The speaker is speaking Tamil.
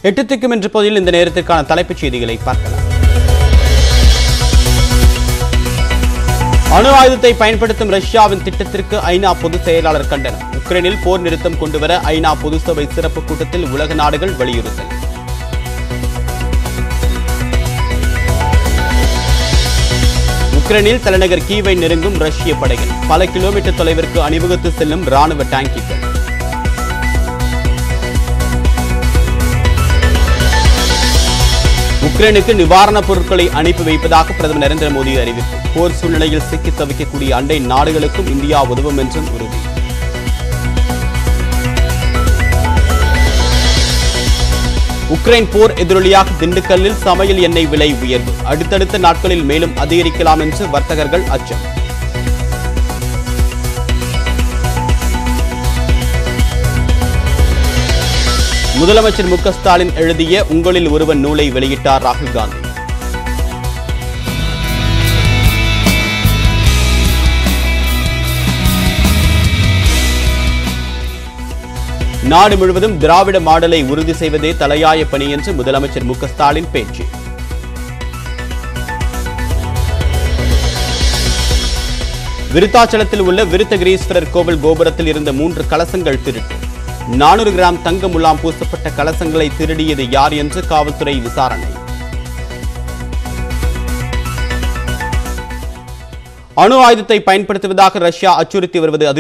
எட்டு திக்கும் என்ற பகுதியில் இந்த நேரத்திற்கான தலைப்புச் செய்திகளை பார்க்கலாம் அணு ஆயுதத்தை பயன்படுத்தும் ரஷ்யாவின் திட்டத்திற்கு ஐநா பொதுச் செயலாளர் கண்டனம் உக்ரைனில் போர் நிறுத்தம் கொண்டுவர ஐநா பொது சபை சிறப்பு கூட்டத்தில் உலக நாடுகள் வலியுறுத்தல் உக்ரைனில் தலைநகர் கீவை நெருங்கும் ரஷ்ய படைகள் பல கிலோமீட்டர் தொலைவிற்கு அணிவகுத்து செல்லும் ராணுவ டாங்கிகள் உக்ரைனுக்கு நிவாரணப் பொருட்களை அனுப்பி வைப்பதாக பிரதமர் நரேந்திர மோடி அறிவிப்பு போர் சூழ்நிலையில் சிக்கி தவிக்கக்கூடிய அண்டை நாடுகளுக்கும் இந்தியா உதவும் என்றும் உறுதி உக்ரைன் போர் எதிரொலியாக திண்டுக்கல்லில் சமையல் எண்ணெய் விலை உயர்வு அடுத்தடுத்த நாட்களில் மேலும் அதிகரிக்கலாம் என்று வர்த்தகர்கள் அச்சம் முதலமைச்சர் மு க ஸ்டாலின் எழுதிய உங்களில் ஒருவன் நூலை வெளியிட்டார் ராகுல் காந்தி நாடு முழுவதும் திராவிட மாடலை உறுதி செய்வதே தலையாய பணி என்று முதலமைச்சர் மு க ஸ்டாலின் பேச்சு விருத்தாச்சலத்தில் உள்ள விருத்தகிரீஸ்வரர் கோவில் கோபுரத்தில் இருந்த மூன்று கலசங்கள் திருட்டு நானூறு கிராம் தங்க முலாம் பூசப்பட்ட கலசங்களை திருடியது யார் என்று காவல்துறை விசாரணை அணு ஆயுதத்தை பயன்படுத்துவதாக ரஷ்யா அச்சுறுத்தி வருவது